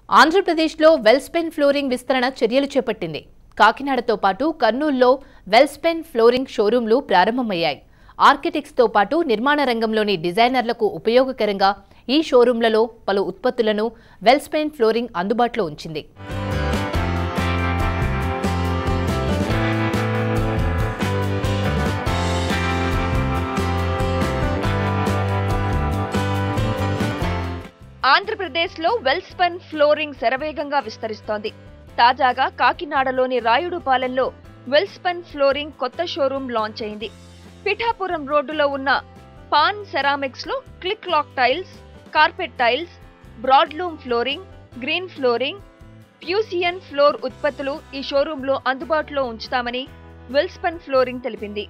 ఆంధ్రప్రదేశ్లో వెల్స్పెన్ ఫ్లోరింగ్ విస్తరణ చర్యలు చేపట్టింది కాకినాడతో పాటు కర్నూలులో వెల్స్పెన్ ఫ్లోరింగ్ షోరూంలు ప్రారంభమయ్యాయి ఆర్కిటెక్ట్స్తో పాటు నిర్మాణ రంగంలోని డిజైనర్లకు ఉపయోగకరంగా ఈ షోరూంలలో పలు ఉత్పత్తులను వెల్స్పెన్ ఫ్లోరింగ్ అందుబాటులో ఉంచింది ఆంధ్రప్రదేశ్లో వెల్స్పన్ ఫ్లోరింగ్ శరవేగంగా విస్తరిస్తోంది తాజాగా కాకినాడలోని రాయుడుపాలెంలో వెల్స్పన్ ఫ్లోరింగ్ కొత్త షోరూం లాంచ్ అయింది పిఠాపురం రోడ్డులో ఉన్న పాన్ సెరామిక్స్ లో click lock tiles carpet tiles broadloom flooring green flooring fusion floor ఉత్పత్తులు ఈ షోరూంలో అందుబాటులో ఉంచుతామని వెల్స్పన్ ఫ్లోరింగ్ తెలిపింది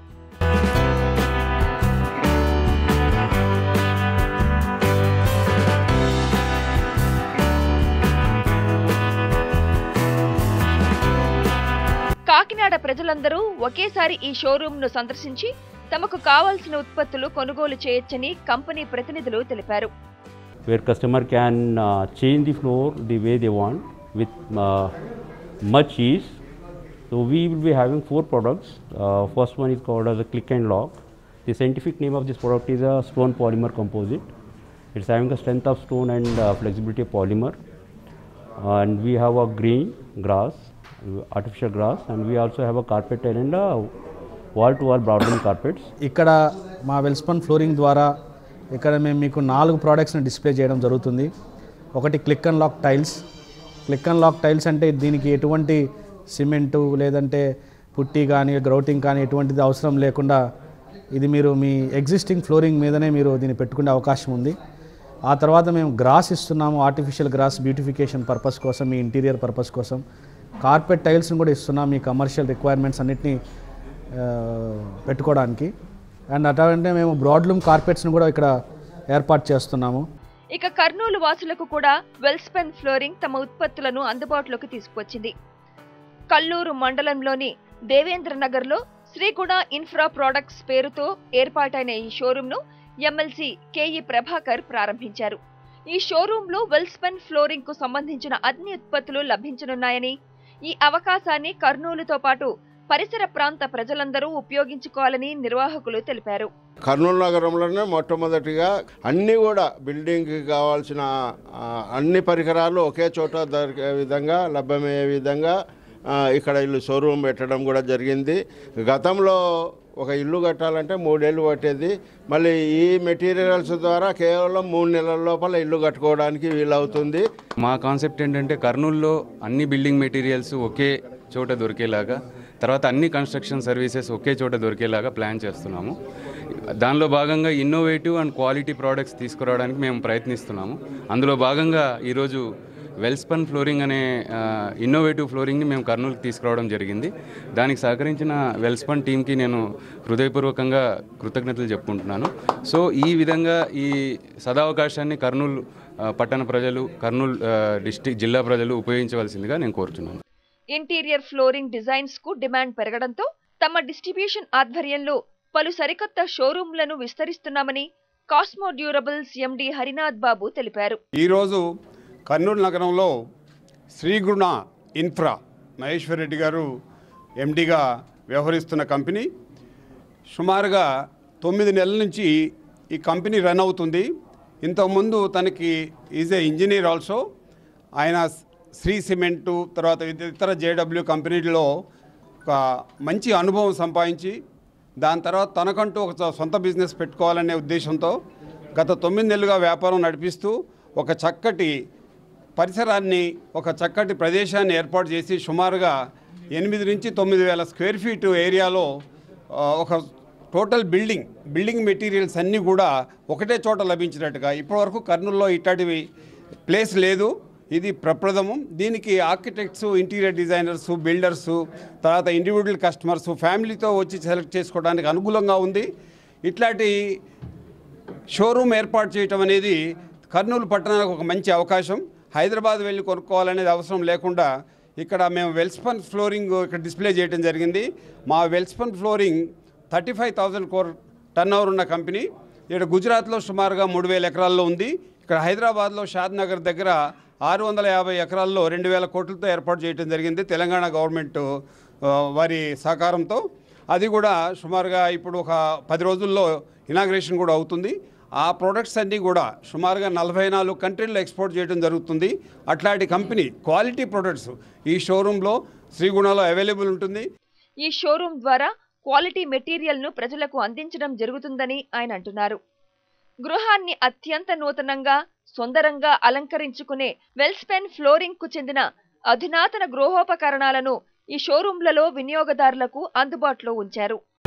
కాకినాడ ప్రజలందరూ ఒకేసారి ఈ షోరూంను సందర్శించి తమకు కావాల్సిన ఉత్పత్తులు కొనుగోలు చేయొచ్చని కంపెనీ ప్రతినిధులు తెలిపారు where customer can uh, change the floor the way they want with uh, much ease. So we will be having four products. Uh, first one is called as a click and lock. The scientific name of this product is a stone polymer composite. It's having a strength of stone and uh, flexibility of polymer. and we have a green grass, uh, artificial grass, and we also have a carpet tile and a wall-to-wall broadband carpets. ఇక్కడ మా Welspun flooring ద్వారా ఇక్కడ మేము మీకు నాలుగు ప్రోడక్ట్స్ని display చేయడం జరుగుతుంది ఒకటి click and lock tiles click and lock tiles అంటే దీనికి ఎటువంటి సిమెంటు లేదంటే పుట్టి కానీ గ్రౌటింగ్ కానీ ఎటువంటిది అవసరం లేకుండా ఇది మీరు మీ ఎగ్జిస్టింగ్ ఫ్లోరింగ్ మీదనే మీరు దీన్ని పెట్టుకునే అవకాశం ఉంది ఆ తర్వాత మేము గ్రాస్ ఇస్తున్నాము ఆర్టిఫిషియల్ గ్రాస్ బ్యూటిఫికేషన్ పర్పస్ కోసం మీ ఇంటీరియర్ పర్పస్ కోసం కార్పెట్ టైల్స్ని కూడా ఇస్తున్నాం మీ కమర్షియల్ రిక్వైర్మెంట్స్ అన్నిటినీ ఆ, పెట్టుకోవడానికి అండ్ అట్లాంటి మేము బ్రాడ్లూమ్ కార్పెట్స్ని కూడా ఇక్కడ ఏర్పాటు చేస్తున్నాము ఇక కర్నూలు వాసులకు కూడా వెల్స్పెన్ ఫ్లోరింగ్ తమ ఉత్పత్తులను అందుబాటులోకి తీసుకువచ్చింది కల్లూరు మండలంలోని దేవేంద్ర నగర్లో శ్రీగుణ ఇన్ఫ్రా ప్రొడక్ట్స్ పేరుతో ఏర్పాటైన ఈ షోరూంను ఎమ్మెల్సీ కేఈ ప్రభాకర్ ప్రారంభించారు ఈ షోరూంలో వెల్స్పెన్ ఫ్లోరింగ్ కు సంబంధించిన అన్ని ఉత్పత్తులు లభించనున్నాయని ఈ అవకాశాన్ని కర్నూలుతో పాటు పరిసర ప్రాంత ప్రజలందరూ ఉపయోగించుకోవాలని నిర్వాహకులు తెలిపారు కర్నూలు నగరంలోనే మొట్టమొదటిగా అన్నీ కూడా బిల్డింగ్కి కావాల్సిన ఆ, అన్ని పరికరాలు ఒకే చోట దొరికే విధంగా లభ్యమయ్యే విధంగా ఆ, ఇక్కడ ఇల్లు షోరూమ్ పెట్టడం కూడా జరిగింది గతంలో ఒక ఇల్లు కట్టాలంటే మూడేళ్ళు పట్టేది మళ్ళీ ఈ మెటీరియల్స్ ద్వారా కేవలం మూడు నెలల లోపల ఇల్లు కట్టుకోవడానికి వీలవుతుంది మా కాన్సెప్ట్ ఏంటంటే కర్నూలులో అన్ని బిల్డింగ్ మెటీరియల్స్ ఒకే చోట దొరికేలాగా తర్వాత అన్ని కన్స్ట్రక్షన్ సర్వీసెస్ ఒకే చోట దొరికేలాగా ప్లాన్ చేస్తున్నాము దానిలో భాగంగా ఇన్నోవేటివ్ అండ్ క్వాలిటీ ప్రోడక్ట్స్ తీసుకురావడానికి మేము ప్రయత్నిస్తున్నాము అందులో భాగంగా ఈరోజు వెల్స్పన్ ఫ్లోరింగ్ అనే ఇన్నోవేటివ్ ఫ్లోరింగ్ని మేము కర్నూలుకి తీసుకురావడం జరిగింది దానికి సహకరించిన వెల్స్పన్ టీంకి నేను హృదయపూర్వకంగా కృతజ్ఞతలు చెప్పుకుంటున్నాను సో ఈ విధంగా ఈ సదావకాశాన్ని కర్నూలు ఆ, పట్టణ ప్రజలు కర్నూలు డిస్టిక్ జిల్లా ప్రజలు ఉపయోగించవలసిందిగా నేను కోరుచున్నాను ఇంటీరియర్ ఫ్లోరింగ్ డిజైన్స్ కు డిమాండ్ పెరగడంతో తమ డిస్ట్రిబ్యూషన్ ఆధ్వర్యంలో పలు సరికొత్త షోరూంలను విస్తరిస్తున్నామని Cosmo Durables MD Harinath Babu తెలిపారు ఈరోజు కర్నూలు నగరంలో శ్రీగుణ ఇన్ఫ్రా మహేశ్వర్ రెడ్డి గారు ఎండిగా వ్యవహరిస్తున్న కంపెనీ సుమారుగా తొమ్మిది నెలల నుంచి ఈ కంపెనీ రన్ అవుతుంది ఇంతకుముందు తనకి ఈజ్ ఏ ఇంజనీర్ ఆల్సో ఆయన శ్రీ సిమెంటు తర్వాత ఇతర జేడబ్ల్యూ కంపెనీలో ఒక మంచి అనుభవం సంపాదించి దాని తర్వాత తనకంటూ ఒక సొంత బిజినెస్ పెట్టుకోవాలనే ఉద్దేశంతో గత తొమ్మిది నెలలుగా వ్యాపారం నడిపిస్తూ ఒక చక్కటి పరిసరాన్ని ఒక చక్కటి ప్రదేశాన్ని ఏర్పాటు చేసి సుమారుగా ఎనిమిది నుంచి తొమ్మిది వేల స్క్వేర్ ఫీట్ ఏరియాలో ఆ, ఒక టోటల్ బిల్డింగ్ బిల్డింగ్ మెటీరియల్స్ అన్నీ కూడా ఒకటే చోట లభించినట్టుగా ఇప్పటివరకు కర్నూలులో ఇట్లాంటివి ప్లేస్ లేదు ఇది ప్రప్రథమం దీనికి ఆర్కిటెక్ట్స్ ఇంటీరియర్ డిజైనర్స్ బిల్డర్స్ తర్వాత ఇండివిజువల్ కస్టమర్స్ ఫ్యామిలీతో వచ్చి సెలెక్ట్ చేసుకోవడానికి అనుకూలంగా ఉంది ఇట్లాంటి షోరూమ్ ఏర్పాటు చేయటం అనేది కర్నూలు పట్టణానికి ఒక మంచి అవకాశం హైదరాబాద్ వెళ్ళి కొనుక్కోవాలనేది అవసరం లేకుండా ఇక్కడ మేము వెల్స్పన్ ఫ్లోరింగ్ ఇక్కడ డిస్ప్లే చేయడం జరిగింది మా Welspun flooring thirty five thousand crore turnover ఉన్న కంపెనీ ఇక్కడ గుజరాత్లో సుమారుగా మూడు వేల ఎకరాల్లో ఉంది ఇక్కడ హైదరాబాద్లో షాద్ నగర్ దగ్గర ఆరు వందల యాభై ఎకరాల్లో రెండు వేల కోట్లతో ఏర్పాటు చేయడం జరిగింది తెలంగాణ గవర్నమెంట్ ఆ, వారి సహకారంతో అది కూడా సుమారుగా ఇప్పుడు ఒక పది రోజుల్లో ఇనాగ్రేషన్ కూడా అవుతుంది ఆ ప్రొడక్ట్స్ అన్నీ కూడా సుమారుగా నలభై నాలుగు కంట్రీల్లో ఎక్స్పోర్ట్ చేయడం జరుగుతుంది అట్లాంటి కంపెనీ క్వాలిటీ ప్రొడక్ట్స్ ఈ షోరూంలో శ్రీగుణలో అవైలబుల్ ఉంటుంది ఈ షోరూం ద్వారా క్వాలిటీ మెటీరియల్ ను ప్రజలకు అందించడం జరుగుతుందని ఆయన అంటున్నారు గృహాన్ని అత్యంత నూతనంగా సుందరంగా అలంకరించుకునే వెల్స్పెన్ ఫ్లోరింగ్ కు చెందిన అధునాతన గృహోపకరణాలను ఈ షోరూంలలో వినియోగదారులకు అందుబాటులో ఉంచారు